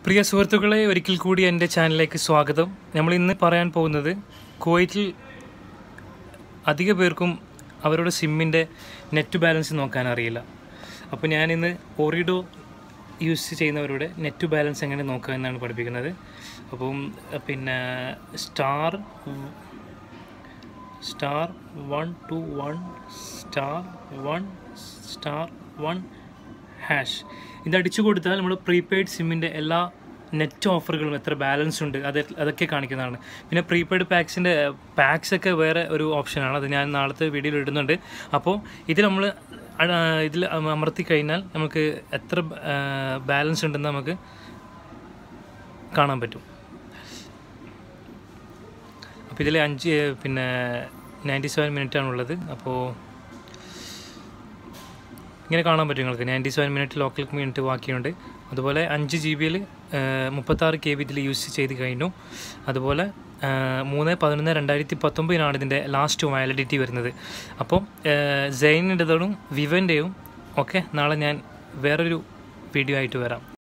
പ്രിയ സുഹൃത്തുക്കളെ ഒരിക്കൽ കൂടി എൻ്റെ ചാനലിലേക്ക് സ്വാഗതം നമ്മൾ ഇന്ന് പറയാൻ പോകുന്നത് കുവൈറ്റിൽ അധിക പേർക്കും അവരുടെ സിമ്മിൻ്റെ നെറ്റ് ബാലൻസ് നോക്കാൻ അറിയില്ല അപ്പോൾ ഞാനിന്ന് ഒറിഡോ യൂസ് ചെയ്യുന്നവരുടെ നെറ്റ് ബാലൻസ് എങ്ങനെ നോക്കുക എന്നാണ് പഠിപ്പിക്കുന്നത് അപ്പം പിന്നെ star star one two one star one star one hash ഇത് അടിച്ചു കൊടുത്താൽ നമ്മൾ പ്രീപെയ്ഡ് സിമ്മിൻ്റെ എല്ലാ നെറ്റ് ഓഫറുകളും എത്ര ബാലൻസ് ഉണ്ട് അത് അതൊക്കെ കാണിക്കുന്നതാണ് പിന്നെ പ്രീപെയ്ഡ് പാക്സിൻ്റെ പാക്സ് ഒക്കെ വേറെ ഒരു ഓപ്ഷനാണ് അത് ഞാൻ നാളത്തെ വീഡിയോയിൽ ഇടുന്നുണ്ട് അപ്പോൾ ഇത് നമ്മൾ ഇതിൽ അമർത്തി കഴിഞ്ഞാൽ നമുക്ക് എത്ര ബാലൻസ് ഉണ്ടെന്ന് നമുക്ക് കാണാൻ പറ്റും അപ്പോൾ ഇതിൽ അഞ്ച് പിന്നെ നയൻറ്റി സെവൻ മിനിറ്റ് ആണുള്ളത് അപ്പോൾ ഇങ്ങനെ കാണാൻ പറ്റും നിങ്ങൾക്ക് ninety seven minute local minute ബാക്കിയുണ്ട് അതുപോലെ അഞ്ച് ജി ബിയിൽ മുപ്പത്താറ് കെ ബി ഇതിൽ യൂസ് ചെയ്ത് കഴിഞ്ഞു അതുപോലെ മൂന്ന് പതിനൊന്ന് രണ്ടായിരത്തി പത്തൊമ്പതിനാണ് ഇതിൻ്റെ ലാസ്റ്റ് വാലിഡിറ്റി വരുന്നത് അപ്പം സെയിനിൻ്റെതും വിവൻ്റെയും ഒക്കെ നാളെ ഞാൻ വേറൊരു വീഡിയോ ആയിട്ട് വരാം